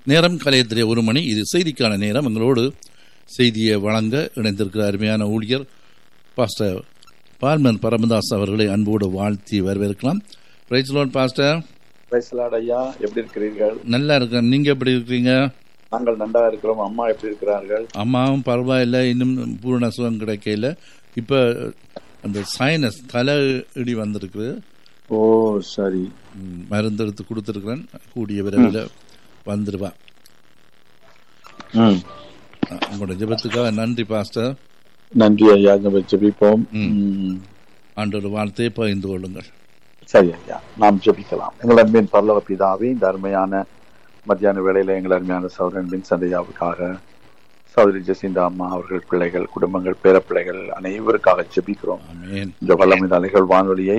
நேரம் கலையத்திலே ஒரு மணி இது செய்திக்கான நேரம் எங்களோடு செய்தியை வழங்க இணைந்திருக்கிற அருமையான ஊழியர் பாஸ்டர் பார்மன் பரமதாஸ் அவர்களை அன்போடு வாழ்த்தி வரவேற்கலாம் பிரைஸ் லோன் பாஸ்டர் பிரைஸ்லாட் ஐயா எப்படி இருக்கிறீர்கள் நல்லா இருக்கேன் நீங்க எப்படி இருக்கிறீங்க நாங்கள் நன்றா இருக்கிறோம் அம்மா எப்படி இருக்கிறார்கள் அம்மாவும் பரவாயில்ல இன்னும் பூரண சுகம் கிடைக்கல இப்ப அந்த சைனஸ் தலை இடி வந்திருக்கு ஓ சரி ம், மருந்து எடுத்து கொடுத்துருக்குறேன் கூடிய விரைவில் வந்துடுவா ம் அஹ், உங்களோட ஜெபத்துக்காக நன்றி பாஸ்டர் நன்றி ஐயா நம்ம ஜெபிப்போம் ம். ம். ஆண்டோட வார்த்தையை பகிர்ந்து கொள்ளுங்கள் சரி ஐயா நாம் ஜெபிக்கலாம் எங்கள் அன்பின் பரலவ பிதாவே இந்த அருமையான மத்தியான வேளையில எங்கள் அருமையான சௌரன் பின் சந்தையாவுக்காக சௌதரி ஜெசிந்தா அம்மா அவர்கள் பிள்ளைகள் குடும்பங்கள் பேரப்பிள்ளைகள் அனைவருக்காக ஜெபிக்கிறோம் ஆமென் இந்த வல்லமின் அலைகள் வானொலியை